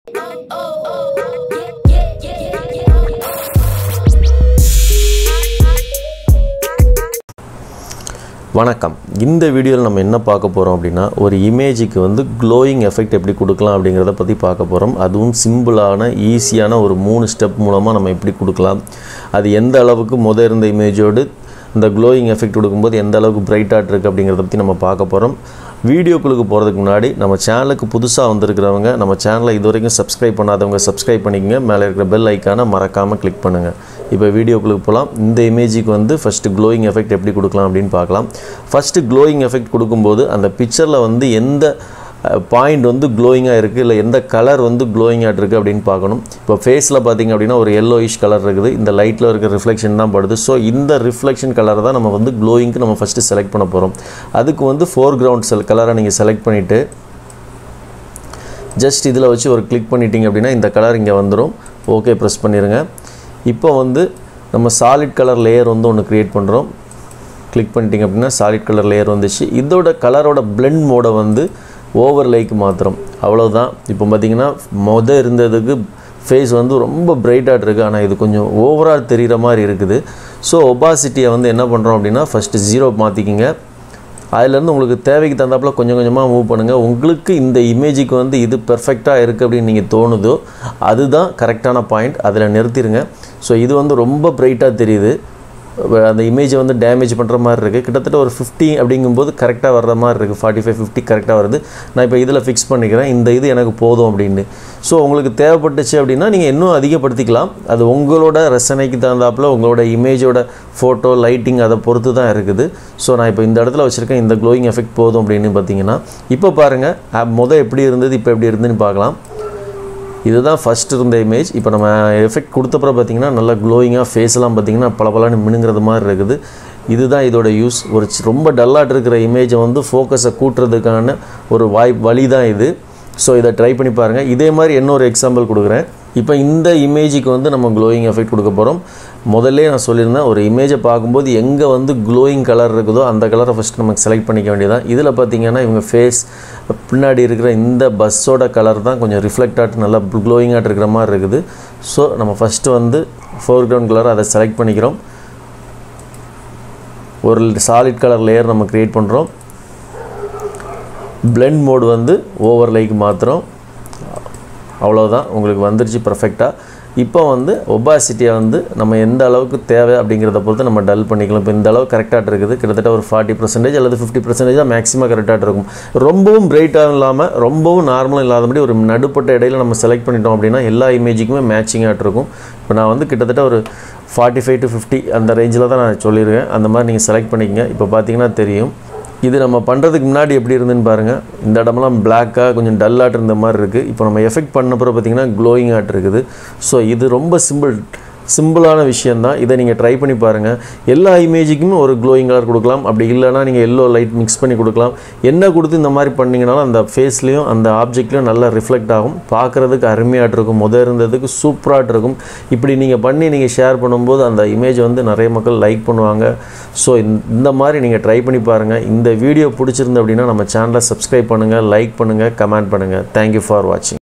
வணக்கம் இந்த வீடியோவில் நம்ம என்ன பார்க்க போகிறோம் அப்படின்னா ஒரு இமேஜுக்கு வந்து க்ளோயிங் எஃபெக்ட் எப்படி கொடுக்கலாம் அப்படிங்கிறத பற்றி பார்க்க போகிறோம் அதுவும் சிம்பிளான ஈஸியான ஒரு மூணு ஸ்டெப் மூலமாக நம்ம எப்படி கொடுக்கலாம் அது எந்த அளவுக்கு முத இருந்த இமேஜோடு இந்த க்ளோயிங் எஃபெக்ட் கொடுக்கும்போது எந்த அளவுக்கு பிரைட்டாக இருக்குது அப்படிங்கிறத பற்றி நம்ம பார்க்க போகிறோம் வீடியோக்குள்ளுக்கு போகிறதுக்கு முன்னாடி நம்ம சேனலுக்கு புதுசாக வந்திருக்கிறவங்க நம்ம சேனலை இது வரைக்கும் சப்ஸ்கிரைப் பண்ணாதவங்க சப்ஸ்கிரைப் பண்ணிக்கங்க மேலே இருக்கிற பெல் ஐக்கானை மறக்காமல் கிளிக் பண்ணுங்கள் இப்போ வீடியோக்குள்ளுக்கு போகலாம் இந்த இமேஜுக்கு வந்து ஃபஸ்ட்டு க்ளோயிங் எஃபெக்ட் எப்படி கொடுக்கலாம் அப்படின்னு பார்க்கலாம் ஃபஸ்ட்டு க்ளோயிங் எஃபெக்ட் கொடுக்கும்போது அந்த பிக்சரில் வந்து எந்த பாயிண்ட் வந்து க்ளோயிங்காக இருக்குது இல்லை எந்த கலர் வந்து க்ளோயிங்காக இருக்குது அப்படின்னு பார்க்கணும் இப்போ ஃபேஸில் பார்த்தீங்க அப்படின்னா ஒரு yellowish கலர் இருக்குது இந்த லைட்டில் இருக்கிற ரிஃப்ளெக்ஷன் தான் படுது ஸோ இந்த ரிஃப்ளெக்ஷன் கலர் தான் நம்ம வந்து க்ளோயிங்க்கு நம்ம ஃபஸ்ட்டு செலக்ட் பண்ண போகிறோம் அதுக்கு வந்து ஃபோர் கிரவுண்ட் செல் கலரை நீங்கள் செலக்ட் பண்ணிவிட்டு ஜஸ்ட் இதில் வச்சு ஒரு கிளிக் பண்ணிட்டீங்க அப்படின்னா இந்த கலர் இங்கே வந்துடும் ஓகே ப்ரெஸ் பண்ணிடுங்க இப்போ வந்து நம்ம சாலிட் கலர் லேயர் வந்து ஒன்று க்ரியேட் பண்ணுறோம் கிளிக் பண்ணிட்டீங்க அப்படின்னா சாலிட் கலர் லேயர் வந்துச்சு இதோட கலரோட blend மோடை வந்து ஓவர் லைக்கு மாத்திரம் அவ்வளோதான் இப்போ பார்த்தீங்கன்னா மொத இருந்ததுக்கு ஃபேஸ் வந்து ரொம்ப பிரைட்டாக இருக்குது ஆனால் இது கொஞ்சம் ஓவராக தெரிகிற மாதிரி இருக்குது ஸோ ஒபாசிட்டியை வந்து என்ன பண்ணுறோம் அப்படின்னா ஃபஸ்ட்டு ஜீரோ மாற்றிக்கிங்க அதுலேருந்து உங்களுக்கு தேவைக்கு தகுந்தாப்புல கொஞ்சம் கொஞ்சமாக மூவ் பண்ணுங்கள் உங்களுக்கு இந்த இமேஜுக்கு வந்து இது பெர்ஃபெக்டாக இருக்குது அப்படின்னு நீங்கள் தோணுதோ அதுதான் கரெக்டான பாயிண்ட் அதில் நிறுத்திடுங்க ஸோ இது வந்து ரொம்ப பிரைட்டாக தெரியுது அந்த இமேஜை வந்து டேமேஜ் பண்ணுற மாதிரி இருக்குது கிட்டத்தட்ட ஒரு ஃபிஃப்டி அப்படிங்கும்போது கரெக்டாக வர்ற மாதிரி இருக்குது ஃபார்ட்டி ஃபைவ் ஃபிஃப்டி கரெக்டாக வருது நான் இப்போ இதில் ஃபிக்ஸ் பண்ணிக்கிறேன் இந்த இது எனக்கு போதும் அப்படின்னு ஸோ உங்களுக்கு தேவைப்பட்டுச்சு அப்படின்னா நீங்கள் இன்னும் அதிகப்படுத்திக்கலாம் அது உங்களோட ரசனைக்கு தகுந்தாப்புல உங்களோட இமேஜோட ஃபோட்டோ லைட்டிங் அதை பொறுத்து தான் இருக்குது ஸோ நான் இப்போ இந்த இடத்துல வச்சுருக்கேன் இந்த க்ளோயிங் எஃபெக்ட் போதும் அப்படின்னு பார்த்தீங்கன்னா இப்போ பாருங்கள் மொதல் எப்படி இருந்தது இப்போ எப்படி இருந்துன்னு பார்க்கலாம் இதுதான் ஃபஸ்ட் இருந்த இமேஜ் இப்போ நம்ம எஃபெக்ட் கொடுத்தப்பறம் பார்த்தீங்கன்னா நல்லா க்ளோயிங்காக ஃபேஸ்லாம் பார்த்தீங்கன்னா பளபளன்னு மினுங்கிறது மாதிரி இருக்குது இதுதான் இதோட யூஸ் ஒரு சி- ரொம்ப டல்லாட் இருக்கிற இமேஜை வந்து ஃபோக்கஸை கூட்டுறதுக்கான ஒரு வாய்ப்பு வழி தான் இது ஸோ இதை ட்ரை பண்ணி பாருங்கள் இதே மாதிரி இன்னொரு எக்ஸாம்பிள் கொடுக்குறேன் இப்போ இந்த இமேஜுக்கு வந்து நம்ம க்ளோயிங் எஃபெக்ட் கொடுக்க போகிறோம் முதல்ல நான் சொல்லியிருந்தேன் ஒரு இமேஜை பார்க்கும்போது எங்கே வந்து க்ளோயிங் கலர் இருக்குதோ அந்த கலரை ஃபஸ்ட் நமக்கு செலக்ட் பண்ணிக்க வேண்டியதான் இதில் பார்த்தீங்கன்னா இவங்க ஃபேஸ் பின்னாடி இருக்கிற இந்த பஸ்ஸோட கலர் தான் கொஞ்சம் ரிஃப்ளெக்ட் ஆட்டு நல்லா க்ளோயிங்காக இருக்கிற மாதிரி இருக்குது ஸோ நம்ம ஃபஸ்ட்டு வந்து ஃபோர் கிரவுண்ட் கலர் அதை செலக்ட் பண்ணிக்கிறோம் ஒரு சாலிட் கலர் லேயர் நம்ம க்ரியேட் பண்ணுறோம் blend மோட் வந்து ஓவர் லைக் மாத்திரம் அவ்வளோதான் உங்களுக்கு வந்துருச்சு பர்ஃபெக்டாக இப்போ வந்து ஒபாசிட்டியை வந்து நம்ம எந்த அளவுக்கு தேவை அப்படிங்கிறத பொறுத்து நம்ம டல் பண்ணிக்கலாம் இப்போ இந்த அளவு கரெக்டாக இருக்குது கிட்டத்தட்ட ஒரு ஃபார்ட்டி பர்சன்டேஜ் அல்லது ஃபிஃப்டி பர்சன்டேஜ் தான் மேக்ஸிமம் கரெக்டாக இருக்கும் ரொம்பவும் பிரைட்டாகவும் இல்லாமல் ரொம்பவும் நார்மலாக இல்லாதபடி ஒரு நடுப்பட்ட இடையில நம்ம செலக்ட் பண்ணிட்டோம் அப்படின்னா எல்லா இமேஜுக்குமே மேட்சிங்காக இருக்கும் இப்போ நான் வந்து கிட்டத்தட்ட ஒரு ஃபார்ட்டி ஃபைவ் டு ஃபிஃப்டி அந்த ரேஞ்சில் தான் நான் சொல்லியிருக்கேன் அந்த மாதிரி நீங்கள் செலக்ட் பண்ணிக்கங்க இப்போ பார்த்தீங்கன்னா தெரியும் இது நம்ம பண்ணுறதுக்கு முன்னாடி எப்படி இருந்துன்னு பாருங்கள் இந்த இடமெல்லாம் பிளாக்காக கொஞ்சம் டல்லாட் இருந்த மாதிரி இருக்குது இப்போ நம்ம எஃபெக்ட் பண்ணப்பறம் பார்த்தீங்கன்னா க்ளோயிங் ஆட் இருக்குது ஸோ இது ரொம்ப சிம்பிள் சிம்பிளான விஷயந்தான் இதை நீங்கள் ட்ரை பண்ணி பாருங்கள் எல்லா இமேஜுக்குமே ஒரு க்ளோயிங் கலர் கொடுக்கலாம் அப்படி இல்லைன்னா நீங்கள் எல்லோ லைட் மிக்ஸ் பண்ணி கொடுக்கலாம் என்ன கொடுத்து இந்த மாதிரி பண்ணிங்கனாலும் அந்த ஃபேஸ்லேயும் அந்த ஆப்ஜெக்ட்லேயும் நல்லா ரிஃப்ளெக்ட் ஆகும் பார்க்குறதுக்கு அருமையாட்டு இருக்கும் முத இருந்ததுக்கு சூப்பராக இருக்கும் இப்படி நீங்கள் பண்ணி நீங்கள் ஷேர் பண்ணும்போது அந்த இமேஜ் வந்து நிறைய மக்கள் லைக் பண்ணுவாங்க ஸோ இந்த மாதிரி நீங்கள் ட்ரை பண்ணி பாருங்கள் இந்த வீடியோ பிடிச்சிருந்து அப்படின்னா நம்ம சேனலை சப்ஸ்கிரைப் பண்ணுங்கள் லைக் பண்ணுங்கள் கமெண்ட் பண்ணுங்கள் தேங்க்யூ ஃபார் வாட்சிங்